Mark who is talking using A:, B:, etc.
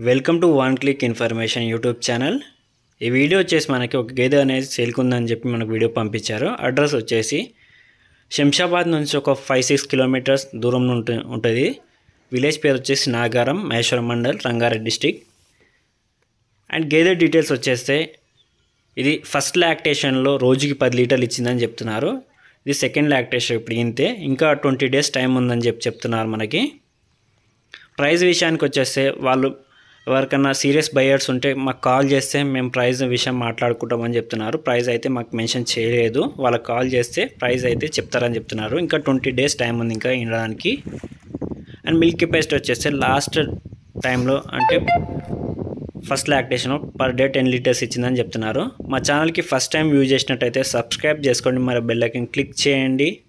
A: welcome to one click information YouTube channel ఈ video వచ్చేసి మనకి ఒక గేదె అనేది సేల్కుందని చెప్పి మనకు వీడియో పంపించారు అడ్రస్ వచ్చేసి శంషాబాద్ నుంచి ఒక ఫైవ్ సిక్స్ కిలోమీటర్స్ దూరం ఉంటు ఉంటుంది విలేజ్ పేరు వచ్చేసి నాగారం మహేశ్వరం మండల్ రంగారెడ్డి డిస్టిక్ అండ్ గేదె డీటెయిల్స్ వచ్చేస్తే ఇది ఫస్ట్ లాక్టేషన్లో రోజుకి పది లీటర్లు ఇచ్చిందని చెప్తున్నారు ఇది సెకండ్ లాక్టేషన్ ఇప్పుడు ఇంతే ఇంకా ట్వంటీ డేస్ టైం ఉందని చెప్పి చెప్తున్నారు మనకి ప్రైస్ విషయానికి వచ్చేస్తే వాళ్ళు ఎవరికన్నా సీరియస్ బయర్స్ ఉంటే మాకు కాల్ చేస్తే మేము ప్రైస్ విషయం మాట్లాడుకుంటామని చెప్తున్నారు ప్రైస్ అయితే మాకు మెన్షన్ చేయలేదు వాళ్ళకి కాల్ చేస్తే ప్రైస్ అయితే చెప్తారని చెప్తున్నారు ఇంకా ట్వంటీ డేస్ టైం ఉంది ఇంకా వినడానికి అండ్ మిల్క్ కెపాసిటీ వచ్చేస్తే లాస్ట్ టైంలో అంటే first lactation per day ten litres ఇచ్చిందని చెప్తున్నారు మా ఛానల్కి ఫస్ట్ టైం యూజ్ చేసినట్టయితే సబ్స్క్రైబ్ చేసుకోండి మరి బెల్ ఐకన్ క్లిక్ చేయండి